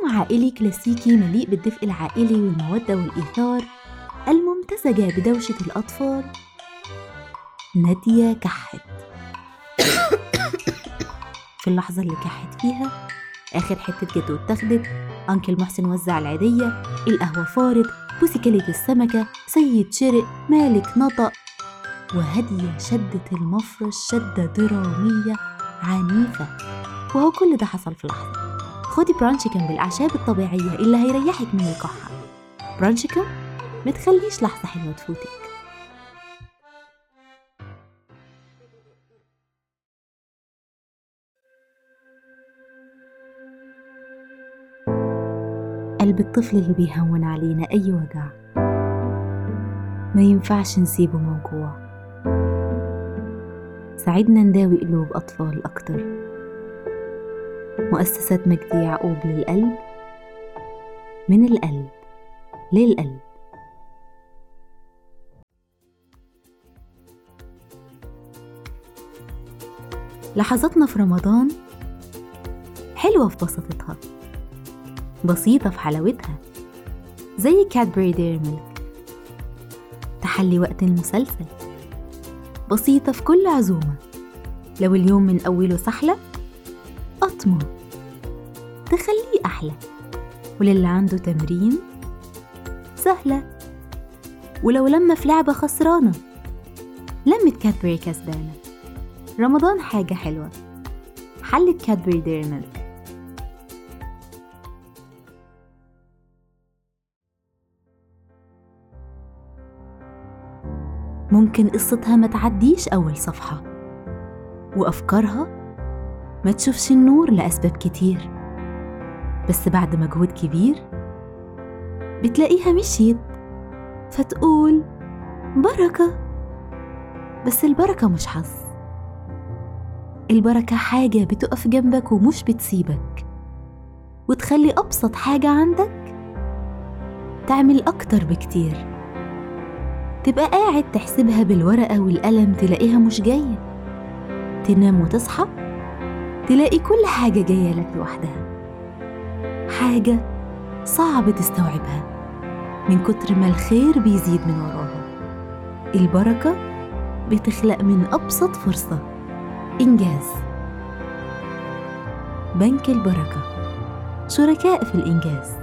يوم عائلي كلاسيكي مليء بالدفء العائلي والمودة والإيثار الممتزجة بدوشة الأطفال نادية كحت في اللحظة اللي كحت فيها آخر حتة جاتو اتاخدت أنكل محسن وزع العيدية القهوة فارت بوسي كلت السمكة سيد شرق مالك نطق وهدية شدت المفرش شدة درامية عنيفة وهو كل ده حصل في لحظة خدي برانشيكن بالأعشاب الطبيعية اللي هيريحك من الكحة برانشيكن متخليش لحظة حلوة تفوتك قلب الطفل اللي بيهون علينا أي وجع ما ينفعش نسيبه موجوع ساعدنا نداوي قلوب أطفال أكتر مؤسسة مجدي يعقوب للقلب من القلب للقلب لحظاتنا في رمضان حلوة في بساطتها بسيطة في حلاوتها زي كادبري دير ميلك تحلي وقت المسلسل بسيطة في كل عزومة لو اليوم من أوله سحلة قطمة تخليه أحلى وللي عنده تمرين سهلة ولو لما في لعبة خسرانة لمة كادبري كسبانة رمضان حاجة حلوة حلة كادبري دير ميلك ممكن قصتها ما تعديش أول صفحة وأفكارها ما تشوفش النور لأسباب كتير بس بعد مجهود كبير بتلاقيها مشيت فتقول بركة بس البركة مش حظ البركة حاجة بتقف جنبك ومش بتسيبك وتخلي أبسط حاجة عندك تعمل أكتر بكتير تبقى قاعد تحسبها بالورقة والقلم تلاقيها مش جاية تنام وتصحى تلاقي كل حاجة جاية لك لوحدها حاجة صعب تستوعبها من كتر ما الخير بيزيد من وراها البركة بتخلق من أبسط فرصة إنجاز بنك البركة شركاء في الإنجاز